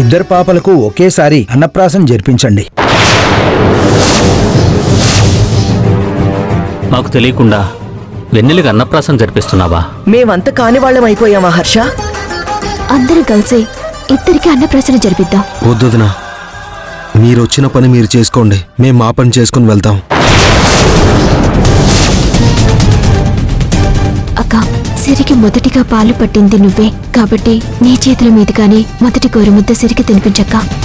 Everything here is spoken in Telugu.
ఇద్దరు పాపలకు ఒకేసారి అన్నప్రాసం జరిపించండి మాకు తెలియకుండా వెన్నెలకి అన్నప్రాసం జరిపిస్తున్నావా మేమంత కాని వాళ్ళం అయిపోయామా హర్ష అందరం కలిసి ఇద్దరికి అన్నప్రాసన జరిపిద్దాం వద్దొదినా మీరు వచ్చిన పని మీరు చేసుకోండి మేము మా పని చేసుకుని వెళ్తాం అక్క సిరికి మొదటిగా పాలు పట్టింది నువ్వే కాబట్టి నీ చేతుల మీదుగానే మొదటి గోరుముద్ద సిరికి తినిపించక్క